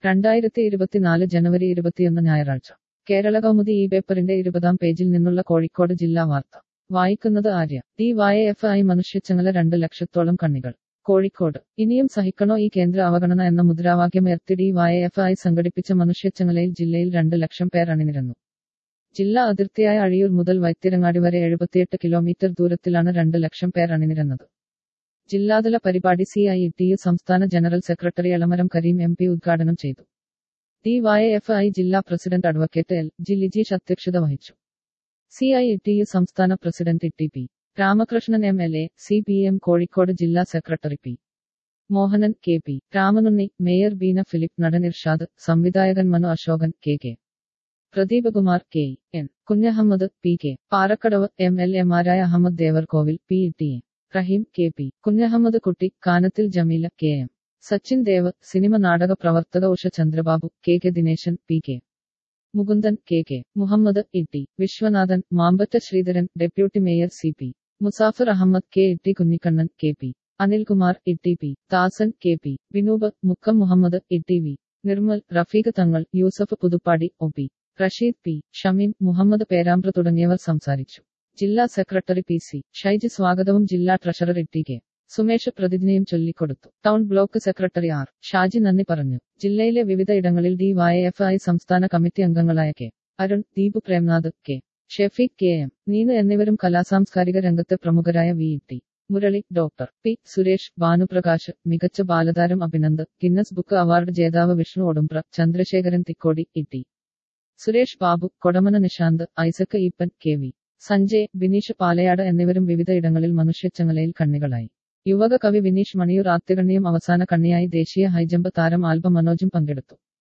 രണ്ടായിരത്തി ഇരുപത്തിനാല് ജനുവരി ഇരുപത്തിയൊന്ന് ഞായറാഴ്ച കേരള കൗമുദി ഈ പേപ്പറിന്റെ ഇരുപതാം പേജിൽ നിന്നുള്ള കോഴിക്കോട് ജില്ലാ വാർത്ത വായിക്കുന്നത് Arya D Y F I മനുഷ്യച്ചങ്ങല രണ്ട് ലക്ഷത്തോളം കണ്ണികൾ കോഴിക്കോട് ഇനിയും സഹിക്കണോ ഈ കേന്ദ്ര അവഗണന എന്ന മുദ്രാവാക്യമുയർത്തി ഡി വൈ എഫ് ഐ സംഘടിപ്പിച്ച മനുഷ്യച്ചങ്ങലയിൽ ജില്ലയിൽ രണ്ട് ലക്ഷം പേർ അണിനിരന്നു ജില്ലാ അതിർത്തിയായ അഴിയൂർ മുതൽ വൈത്തിരങ്ങാടി വരെ എഴുപത്തിയെട്ട് കിലോമീറ്റർ ദൂരത്തിലാണ് രണ്ട് ലക്ഷം പേർ അണിനിരന്നത് ജില്ലാതല പരിപാടി സി ഐ ടി യു സംസ്ഥാന general secretary Elamaram Kareem M P ഉദ്ഘാടനം ചെയ്തു ഡി വൈ എഫ് ഐ ജില്ലാ president advocate L G Lijeesh അധ്യക്ഷത വഹിച്ചു സി ഐ ടി യു സംസ്ഥാന president T P Ramakrishnan M L A C P M Kozhikode ജില്ലാ secretary P Mohanan K P Ramanunni mayor Beena Philip നടൻ ഇർഷാദ് സംവിധായകൻ Manu Ashokan K K Pradeepkumar K N Kunhammed P K Parakkadavu M L എമാരായ Ahamed Devarkovil P T A Rahim K P Kunhammed Kutty Kanathil Jameela K M Sachin Dev cinema നാടക പ്രവർത്തക Usha Chandrababu K K Dineshan P K Mukundan K K Muhammed E T Viswanathan Mambatta Sreedharan deputy mayor C P Musafir Ahammed K E T Kunhikannan K P Anilkumar E T P Dasan K P Vinoop Mukkam Muhammed E T V Nirmal Rafeeq Thangal Yusuf Puthuppadi O P Rasheed P Shameem Muhammed Perambra തുടങ്ങിയവർ സംസാരിച്ചു ജില്ലാ secretary P C Shyji സ്വാഗതവും ജില്ലാ treasurer E T K Sumesh പ്രതിജ്ഞയും ചൊല്ലിക്കൊടുത്തു town block secretary R Shaji നന്ദി പറഞ്ഞു ജില്ലയിലെ വിവിധ ഇടങ്ങളിൽ ഡി വൈ എഫ് ഐ സംസ്ഥാന കമ്മിറ്റി അംഗങ്ങളായ K Arun Deep Premnath K Shefeeq K M Neenu എന്നിവരും കലാസാംസ്കാരിക രംഗത്തെ പ്രമുഖരായ V T Murali doctor P Suresh Bhanuprakash മികച്ച ബാലതാരം അഭിനന്ദ് ഗിന്നസ് ബുക്ക് അവാർഡ് ജേതാവ് Vishnu Odumbra Chandrasekharan Thikkodi E T Suresh Babu Kodamana Nishanth Isaac Eappen K V Sanjay Bineesh Palayad എന്നിവരും വിവിധ ഇടങ്ങളിൽ മനുഷ്യച്ചങ്ങലയിൽ കണ്ണികളായി യുവക കവി വിനീഷ് മണിയൂർ ആദ്യകണ്ണിയും അവസാന കണ്ണിയായി ദേശീയ ഹൈജമ്പ് താരം ആൽബ മനോജും പങ്കെടുത്തു